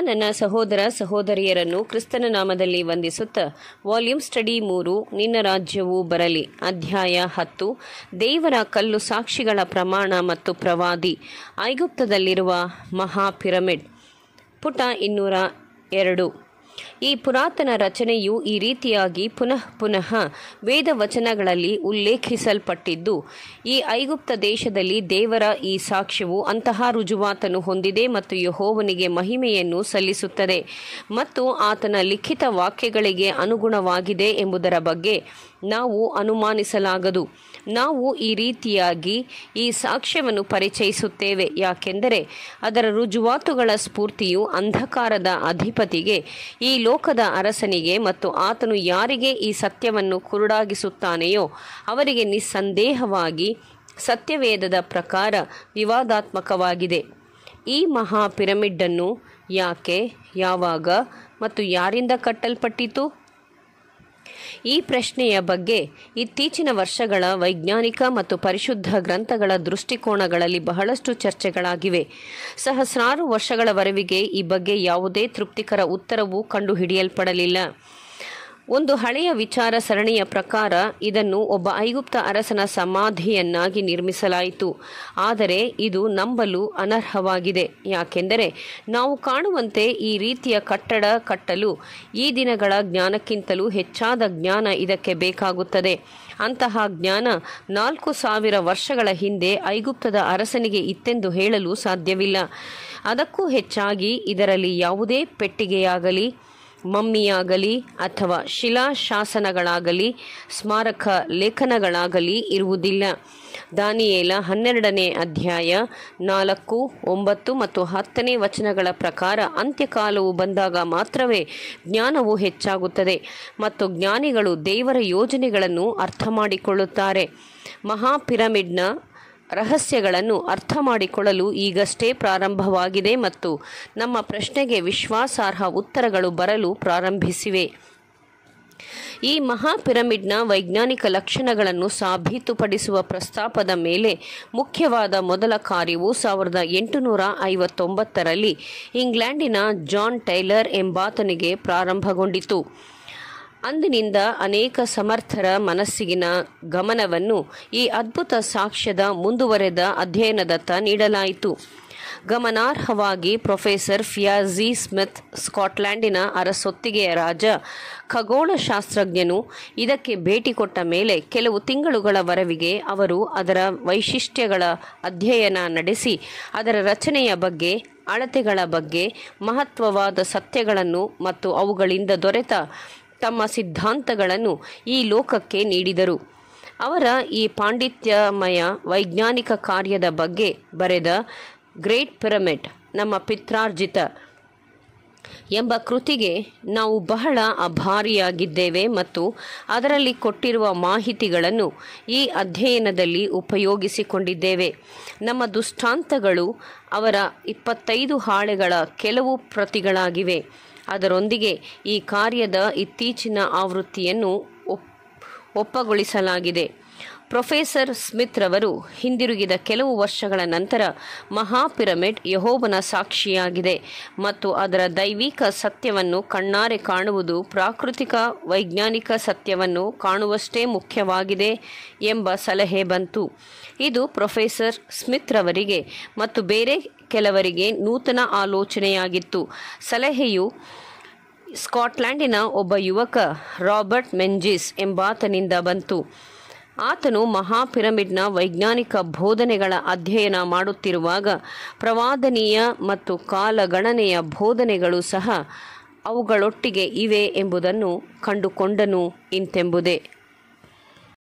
ನನ್ನ ಸಹೋದರ ಸಹೋದರಿಯರನ್ನು ಕ್ರಿಸ್ತನ ನಾಮದಲ್ಲಿ ವಂದಿಸುತ್ತಾ ವಾಲ್ಯೂಮ್ ಸ್ಟಡಿ ಮೂರು ನಿನ್ನ ರಾಜ್ಯವು ಬರಲಿ ಅಧ್ಯಾಯ ಹತ್ತು ದೇವರ ಕಲ್ಲು ಸಾಕ್ಷಿಗಳ ಪ್ರಮಾಣ ಮತ್ತು ಪ್ರವಾದಿ ಐಗುಪ್ತದಲ್ಲಿರುವ ಮಹಾ ಪಿರಮಿಡ್ ಪುಟ ಇನ್ನೂರ ಎರಡು ಈ ಪುರಾತನ ರಚನೆಯು ಈ ರೀತಿಯಾಗಿ ಪುನಃ ಪುನಃ ವೇದ ವಚನಗಳಲ್ಲಿ ಉಲ್ಲೇಖಿಸಲ್ಪಟ್ಟಿದ್ದು ಈ ಐಗುಪ್ತ ದೇಶದಲ್ಲಿ ದೇವರ ಈ ಸಾಕ್ಷ್ಯವು ಅಂತಹ ರುಜುವಾತನ್ನು ಹೊಂದಿದೆ ಮತ್ತು ಯಹೋವನಿಗೆ ಮಹಿಮೆಯನ್ನು ಸಲ್ಲಿಸುತ್ತದೆ ಮತ್ತು ಆತನ ಲಿಖಿತ ವಾಕ್ಯಗಳಿಗೆ ಅನುಗುಣವಾಗಿದೆ ಎಂಬುದರ ಬಗ್ಗೆ ನಾವು ಅನುಮಾನಿಸಲಾಗದು ನಾವು ಈ ರೀತಿಯಾಗಿ ಈ ಸಾಕ್ಷ್ಯವನ್ನು ಪರಿಚಯಿಸುತ್ತೇವೆ ಯಾಕೆಂದರೆ ಅದರ ರುಜುವಾತುಗಳ ಸ್ಫೂರ್ತಿಯು ಅಂಧಕಾರದ ಅಧಿಪತಿಗೆ ಈ ಲೋಕದ ಅರಸನಿಗೆ ಮತ್ತು ಆತನು ಯಾರಿಗೆ ಈ ಸತ್ಯವನ್ನು ಕುರುಡಾಗಿಸುತ್ತಾನೆಯೋ ಅವರಿಗೆ ನಿಸ್ಸಂದೇಹವಾಗಿ ಸತ್ಯವೇದದ ಪ್ರಕಾರ ವಿವಾದಾತ್ಮಕವಾಗಿದೆ ಈ ಮಹಾ ಪಿರಮಿಡ್ಡನ್ನು ಯಾಕೆ ಯಾವಾಗ ಮತ್ತು ಯಾರಿಂದ ಕಟ್ಟಲ್ಪಟ್ಟಿತು ಈ ಪ್ರಶ್ನೆಯ ಬಗ್ಗೆ ಇತ್ತೀಚಿನ ವರ್ಷಗಳ ವೈಜ್ಞಾನಿಕ ಮತ್ತು ಪರಿಶುದ್ಧ ಗ್ರಂಥಗಳ ದೃಷ್ಟಿಕೋನಗಳಲ್ಲಿ ಬಹಳಷ್ಟು ಚರ್ಚೆಗಳಾಗಿವೆ ಸಹಸ್ರಾರು ವರ್ಷಗಳವರೆವಿಗೆ ಈ ಬಗ್ಗೆ ಯಾವುದೇ ತೃಪ್ತಿಕರ ಉತ್ತರವೂ ಕಂಡುಹಿಡಿಯಲ್ಪಡಲಿಲ್ಲ ಒಂದು ಹಳೆಯ ವಿಚಾರ ಸರಣಿಯ ಪ್ರಕಾರ ಇದನ್ನು ಒಬ್ಬ ಐಗುಪ್ತ ಅರಸನ ಸಮಾಧಿಯನ್ನಾಗಿ ನಿರ್ಮಿಸಲಾಯಿತು ಆದರೆ ಇದು ನಂಬಲು ಅನರ್ಹವಾಗಿದೆ ಯಾಕೆಂದರೆ ನಾವು ಕಾಣುವಂತೆ ಈ ರೀತಿಯ ಕಟ್ಟಡ ಕಟ್ಟಲು ಈ ದಿನಗಳ ಜ್ಞಾನಕ್ಕಿಂತಲೂ ಹೆಚ್ಚಾದ ಜ್ಞಾನ ಇದಕ್ಕೆ ಬೇಕಾಗುತ್ತದೆ ಅಂತಹ ಜ್ಞಾನ ನಾಲ್ಕು ಸಾವಿರ ವರ್ಷಗಳ ಹಿಂದೆ ಐಗುಪ್ತದ ಅರಸನಿಗೆ ಇತ್ತೆಂದು ಹೇಳಲು ಸಾಧ್ಯವಿಲ್ಲ ಅದಕ್ಕೂ ಹೆಚ್ಚಾಗಿ ಇದರಲ್ಲಿ ಯಾವುದೇ ಪೆಟ್ಟಿಗೆಯಾಗಲಿ ಮಮ್ಮಿಯಾಗಲಿ ಅಥವಾ ಶಿಲಾಶಾಸನಗಳಾಗಲಿ ಸ್ಮಾರಕ ಲೇಖನಗಳಾಗಲಿ ಇರುವುದಿಲ್ಲ ದಾನಿಯೇಲ ಹನ್ನೆರಡನೇ ಅಧ್ಯಾಯ ನಾಲ್ಕು ಒಂಬತ್ತು ಮತ್ತು ಹತ್ತನೇ ವಚನಗಳ ಪ್ರಕಾರ ಅಂತ್ಯಕಾಲವು ಬಂದಾಗ ಮಾತ್ರವೇ ಜ್ಞಾನವು ಹೆಚ್ಚಾಗುತ್ತದೆ ಮತ್ತು ಜ್ಞಾನಿಗಳು ದೇವರ ಯೋಜನೆಗಳನ್ನು ಅರ್ಥ ಮಾಡಿಕೊಳ್ಳುತ್ತಾರೆ ಮಹಾ ಪಿರಮಿಡ್ನ ರಹಸ್ಯಗಳನ್ನು ಅರ್ಥ ಮಾಡಿಕೊಳ್ಳಲು ಈಗಷ್ಟೇ ಪ್ರಾರಂಭವಾಗಿದೆ ಮತ್ತು ನಮ್ಮ ಪ್ರಶ್ನೆಗೆ ವಿಶ್ವಾಸಾರ್ಹ ಉತ್ತರಗಳು ಬರಲು ಪ್ರಾರಂಭಿಸಿವೆ ಈ ಮಹಾ ಪಿರಮಿಡ್ನ ವೈಜ್ಞಾನಿಕ ಲಕ್ಷಣಗಳನ್ನು ಸಾಬೀತುಪಡಿಸುವ ಪ್ರಸ್ತಾಪದ ಮೇಲೆ ಮುಖ್ಯವಾದ ಮೊದಲ ಕಾರ್ಯವು ಸಾವಿರದ ಎಂಟುನೂರ ಐವತ್ತೊಂಬತ್ತರಲ್ಲಿ ಇಂಗ್ಲೆಂಡಿನ ಜಾನ್ ಟೈಲರ್ ಎಂಬಾತನಿಗೆ ಪ್ರಾರಂಭಗೊಂಡಿತು ಅಂದಿನಿಂದ ಅನೇಕ ಸಮರ್ಥರ ಮನಸ್ಸಿಗಿನ ಗಮನವನ್ನು ಈ ಅದ್ಭುತ ಸಾಕ್ಷ್ಯದ ಮುಂದುವರೆದ ಅಧ್ಯಯನದತ್ತ ನೀಡಲಾಯಿತು ಗಮನಾರ್ಹವಾಗಿ ಪ್ರೊಫೆಸರ್ ಫಿಯಾಜಿ ಸ್ಮಿತ್ ಸ್ಕಾಟ್ಲ್ಯಾಂಡಿನ ಅರಸೊತ್ತಿಗೆಯ ರಾಜ ಖಗೋಳಶಾಸ್ತ್ರಜ್ಞನು ಇದಕ್ಕೆ ಭೇಟಿ ಕೊಟ್ಟ ಮೇಲೆ ಕೆಲವು ತಿಂಗಳುಗಳವರೆವಿಗೆ ಅವರು ಅದರ ವೈಶಿಷ್ಟ್ಯಗಳ ಅಧ್ಯಯನ ನಡೆಸಿ ಅದರ ರಚನೆಯ ಬಗ್ಗೆ ಅಳತೆಗಳ ಬಗ್ಗೆ ಮಹತ್ವವಾದ ಸತ್ಯಗಳನ್ನು ಮತ್ತು ಅವುಗಳಿಂದ ದೊರೆತ ತಮ್ಮ ಸಿದ್ಧಾಂತಗಳನ್ನು ಈ ಲೋಕಕ್ಕೆ ನೀಡಿದರು ಅವರ ಈ ಪಾಂಡಿತ್ಯಮಯ ವೈಜ್ಞಾನಿಕ ಕಾರ್ಯದ ಬಗ್ಗೆ ಬರೆದ ಗ್ರೇಟ್ ಪಿರಮಿಡ್ ನಮ್ಮ ಪಿತ್ರಾರ್ಜಿತ ಎಂಬ ಕೃತಿಗೆ ನಾವು ಬಹಳ ಅಭಾರಿಯಾಗಿದ್ದೇವೆ ಮತ್ತು ಅದರಲ್ಲಿ ಕೊಟ್ಟಿರುವ ಮಾಹಿತಿಗಳನ್ನು ಈ ಅಧ್ಯಯನದಲ್ಲಿ ಉಪಯೋಗಿಸಿಕೊಂಡಿದ್ದೇವೆ ನಮ್ಮ ದುಷ್ಟಾಂತಗಳು ಅವರ ಇಪ್ಪತ್ತೈದು ಹಾಳೆಗಳ ಕೆಲವು ಪ್ರತಿಗಳಾಗಿವೆ ಅದರೊಂದಿಗೆ ಈ ಕಾರ್ಯದ ಇತ್ತೀಚಿನ ಆವೃತ್ತಿಯನ್ನು ಒಪ್ ಒಪ್ಪಗೊಳಿಸಲಾಗಿದೆ ಪ್ರೊಫೆಸರ್ ಸ್ಮಿತ್ ರವರು ಹಿಂದಿರುಗಿದ ಕೆಲವು ವರ್ಷಗಳ ನಂತರ ಮಹಾ ಪಿರಮಿಡ್ ಯಹೋವನ ಸಾಕ್ಷಿಯಾಗಿದೆ ಮತ್ತು ಅದರ ದೈವಿಕ ಸತ್ಯವನ್ನು ಕಣ್ಣಾರೆ ಕಾಣುವುದು ಪ್ರಾಕೃತಿಕ ವೈಜ್ಞಾನಿಕ ಸತ್ಯವನ್ನು ಕಾಣುವಷ್ಟೇ ಮುಖ್ಯವಾಗಿದೆ ಎಂಬ ಸಲಹೆ ಬಂತು ಇದು ಪ್ರೊಫೆಸರ್ ಸ್ಮಿತ್ ರವರಿಗೆ ಮತ್ತು ಬೇರೆ ಕೆಲವರಿಗೆ ನೂತನ ಆಲೋಚನೆಯಾಗಿತ್ತು ಸಲಹೆಯು ಸ್ಕಾಟ್ಲ್ಯಾಂಡಿನ ಒಬ್ಬ ಯುವಕ ರಾಬರ್ಟ್ ಮೆಂಜಿಸ್ ಎಂಬಾತನಿಂದ ಬಂತು ಆತನು ಮಹಾ ಪಿರಮಿಡ್ನ ವೈಜ್ಞಾನಿಕ ಬೋಧನೆಗಳ ಅಧ್ಯಯನ ಮಾಡುತ್ತಿರುವಾಗ ಪ್ರವಾದನೀಯ ಮತ್ತು ಕಾಲಗಣನೆಯ ಬೋಧನೆಗಳು ಸಹ ಅವುಗಳೊಟ್ಟಿಗೆ ಇವೆ ಎಂಬುದನ್ನು ಕಂಡುಕೊಂಡನು ಇಂತೆಂಬುದೇ